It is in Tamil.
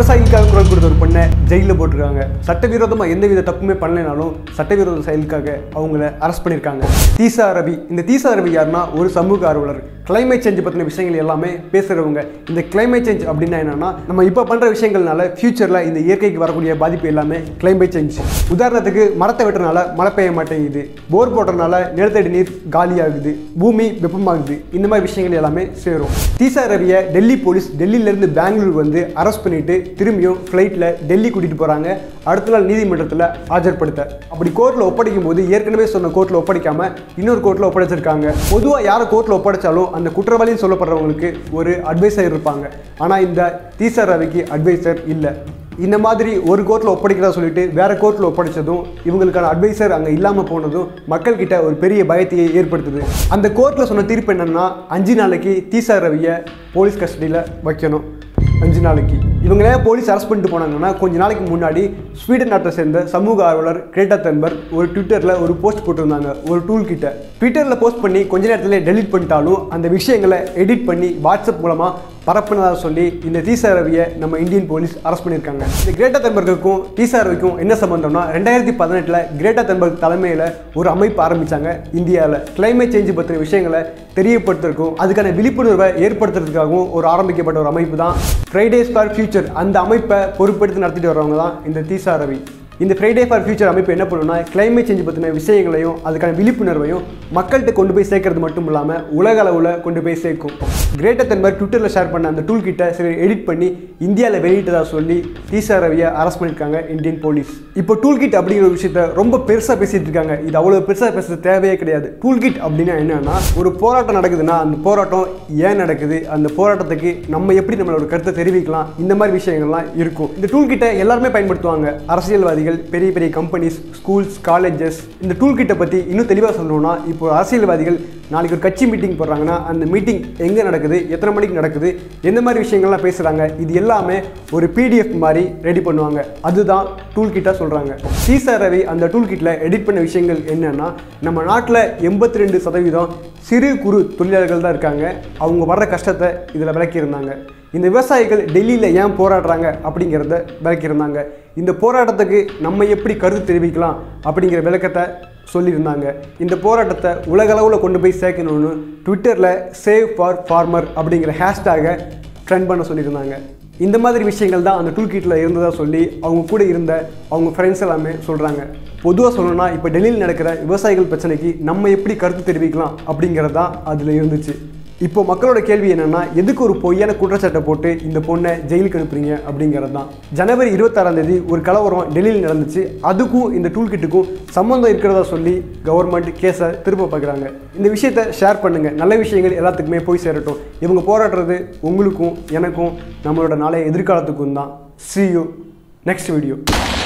விவசாயிகளுக்காக குரல் கொடுத்த ஒரு பொண்ணை ஜெயிலில் போட்டிருக்காங்க சட்டவிரோதமாக எந்தவித தப்புமே பண்ணலைனாலும் சட்டவிரோத செயலுக்காக அவங்கள அரெஸ்ட் பண்ணியிருக்காங்க தீசா ரவி இந்த தீசா ரவி யாருன்னா ஒரு சமூக ஆர்வலர் கிளைமேட் சேஞ்ச் பற்றின விஷயங்கள் எல்லாமே பேசுகிறவங்க இந்த கிளைமேட் சேஞ்ச் அப்படின்னா என்னன்னா நம்ம இப்போ பண்ணுற விஷயங்கள்னால ஃபியூச்சரில் இந்த இயற்கைக்கு வரக்கூடிய பாதிப்பு எல்லாமே கிளைமேட் சேஞ்ச் உதாரணத்துக்கு மரத்தை வெட்டுறனால மழை பெய்ய மாட்டேங்குது போர் போடுறதுனால நிலத்தடி நீர் காலியாகுது பூமி வெப்பமாகுது இந்த மாதிரி விஷயங்கள் எல்லாமே சேரும் தீசா ரவியை டெல்லி போலீஸ் டெல்லியிலேருந்து பெங்களூர் வந்து அரெஸ்ட் பண்ணிட்டு திரும்பியும் ஃப்ளைட்டில் டெல்லி கூட்டிகிட்டு போகிறாங்க அடுத்த நாள் நீதிமன்றத்தில் ஆஜர்படுத்த அப்படி கோர்ட்டில் ஒப்படைக்கும் போது ஏற்கனவே சொன்ன கோர்ட்டில் ஒப்படைக்காம இன்னொரு கோர்ட்டில் ஒப்படைச்சிருக்காங்க பொதுவாக யாரை கோர்ட்டில் ஒப்படைச்சாலும் அந்த குற்றவாளின்னு சொல்லப்படுறவங்களுக்கு ஒரு அட்வைசர் இருப்பாங்க ஆனால் இந்த தீசா ரவிக்கு அட்வைசர் இல்லை இந்த மாதிரி ஒரு கோர்ட்டில் ஒப்படைக்கிறதா சொல்லிட்டு வேற கோர்ட்டில் ஒப்படைச்சதும் இவங்களுக்கான அட்வைசர் அங்கே இல்லாமல் போனதும் மக்கள்கிட்ட ஒரு பெரிய பயத்தையே ஏற்படுத்துது அந்த கோர்ட்டில் சொன்ன தீர்ப்பு என்னன்னா அஞ்சு நாளைக்கு தீசா ரவியை போலீஸ் கஸ்டடியில் வைக்கணும் அஞ்சு நாளைக்கு இவங்களே போலீஸ் அரெஸ்ட் பண்ணிட்டு போனாங்கன்னா கொஞ்ச நாளைக்கு முன்னாடி ஸ்வீடன் நாட்டை சேர்ந்த சமூக ஆர்வலர் கிரேட்டா தென்பர் ஒரு ட்விட்டரில் ஒரு போஸ்ட் போட்டிருந்தாங்க ஒரு டூல் கிட்ட ட்விட்டரில் போஸ்ட் பண்ணி கொஞ்ச நேரத்தில் டெலீட் பண்ணிட்டாலும் அந்த விஷயங்களை எடிட் பண்ணி வாட்ஸ்அப் மூலமாக பரப்புனதாக சொல்லி இந்த தீசா ரவியை நம்ம இந்தியன் போலீஸ் அரெஸ்ட் பண்ணியிருக்காங்க இந்த கிரேட்டா தென்பர்க்குக்கும் தீசா ரவிக்கும் என்ன சம்பந்தம்னா ரெண்டாயிரத்தி பதினெட்டில் கிரேட்டா தென்பர்க் தலைமையில் ஒரு அமைப்பு ஆரம்பித்தாங்க இந்தியாவில் கிளைமேட் சேஞ்ச் பற்றின விஷயங்களை தெரியப்படுத்துறதுக்கும் அதுக்கான விழிப்புணர்வை ஏற்படுத்துறதுக்காகவும் ஒரு ஆரம்பிக்கப்பட்ட ஒரு அமைப்பு தான் ஃப்ரைடேஸ் ஃபார் ஃபியூச்சர் அந்த அமைப்பை பொறுப்பெடுத்து நடத்திட்டு வர்றவங்க தான் இந்த தீசா ரவி இந்த ஃப்ரைடே ஃபார் ஃபியூச்சர் அமைப்பு என்ன பண்ணுன்னா கிளைமேட் சேஞ்ச் பற்றின விஷயங்களையும் அதுக்கான விழிப்புணர்வையும் மக்கள்கிட்ட கொண்டு போய் சேர்க்கறது மட்டும் இல்லாமல் உலக அளவில் கொண்டு போய் சேர்க்கும் கிரேட்டர் தென்பர் ட்விட்டரில் ஷேர் பண்ண அந்த டூல் கிட்ட சில எடிட் பண்ணி இந்தியாவில் வெளியிட்டதா சொல்லி தீசா ரவியை அரெஸ்ட் பண்ணியிருக்காங்க இந்தியன் போலீஸ் இப்போ டூல் கிட் அப்படிங்கிற ஒரு விஷயத்த ரொம்ப பெருசாக பேசிட்டு இருக்காங்க இது அவ்வளோ பெருசாக பேசுறது தேவையே கிடையாது டூல் கிட் அப்படின்னா என்னன்னா ஒரு போராட்டம் நடக்குதுன்னா அந்த போராட்டம் ஏன் நடக்குது அந்த போராட்டத்துக்கு நம்ம எப்படி நம்மளோட கருத்தை தெரிவிக்கலாம் இந்த மாதிரி விஷயங்கள்லாம் இருக்கும் இந்த டூல் கிட்ட எல்லாருமே பயன்படுத்துவாங்க அரசியல்வாதிகள் பெரிய பெரிய கம்பெனிஸ் ஸ்கூல்ஸ் காலேஜஸ் இந்த டூல் கிட்டை பற்றி இன்னும் தெளிவாக சொல்லணும்னா இப்போ அரசியல்வாதிகள் நாளைக்கு ஒரு கட்சி மீட்டிங் போடுறாங்கன்னா அந்த மீட்டிங் எங்கே நடக்குது எத்தனை மணிக்கு நடக்குது எந்த மாதிரி விஷயங்கள்லாம் பேசுகிறாங்க இது எல்லாமே ஒரு பிடிஎஃப் மாதிரி ரெடி பண்ணுவாங்க அதுதான் டூல் கிட்டாக சொல்கிறாங்க சீசா ரவி அந்த டூல் கிட்டில் எடிட் பண்ண விஷயங்கள் என்னன்னா நம்ம நாட்டில் எண்பத்தி ரெண்டு சதவீதம் சிறு குறு தொழிலாளர்கள் தான் இருக்காங்க அவங்க வர்ற கஷ்டத்தை இதில் விளக்கியிருந்தாங்க இந்த விவசாயிகள் டெல்லியில் ஏன் போராடுறாங்க அப்படிங்கிறத விளக்கியிருந்தாங்க இந்த போராட்டத்துக்கு நம்ம எப்படி கருத்து தெரிவிக்கலாம் அப்படிங்கிற விளக்கத்தை சொல்லியிருந்தாங்க இந்த போராட்டத்தை உலகளவில் கொண்டு போய் சேர்க்கணும்னு ட்விட்டரில் சேவ் ஃபார் ஃபார்மர் அப்படிங்கிற ஹேஷ்டேகை ட்ரெண்ட் பண்ண சொல்லியிருந்தாங்க இந்த மாதிரி விஷயங்கள் தான் அந்த டூல் கிட்டில் இருந்ததாக சொல்லி அவங்க கூட இருந்த அவங்க ஃப்ரெண்ட்ஸ் எல்லாமே சொல்கிறாங்க பொதுவாக சொல்லணும்னா இப்போ டெல்லியில் நடக்கிற விவசாயிகள் பிரச்சனைக்கு நம்ம எப்படி கருத்து தெரிவிக்கலாம் அப்படிங்கிறது தான் அதில் இருந்துச்சு இப்போ மக்களோட கேள்வி என்னன்னா எதுக்கு ஒரு பொய்யான குற்றச்சாட்டை போட்டு இந்த பொண்ணை ஜெயிலுக்கு அனுப்புறீங்க அப்படிங்கிறது தான் ஜனவரி இருபத்தாறாம் தேதி ஒரு கலவரம் டெல்லியில் நடந்துச்சு அதுக்கும் இந்த டூல் கிட்டுக்கும் சம்மந்தம் இருக்கிறதா சொல்லி கவர்மெண்ட் கேஸை திரும்ப பார்க்குறாங்க இந்த விஷயத்தை ஷேர் பண்ணுங்கள் நல்ல விஷயங்கள் எல்லாத்துக்குமே போய் சேரட்டும் இவங்க போராடுறது உங்களுக்கும் எனக்கும் நம்மளோட நாளைய எதிர்காலத்துக்கும் தான் see you நெக்ஸ்ட் வீடியோ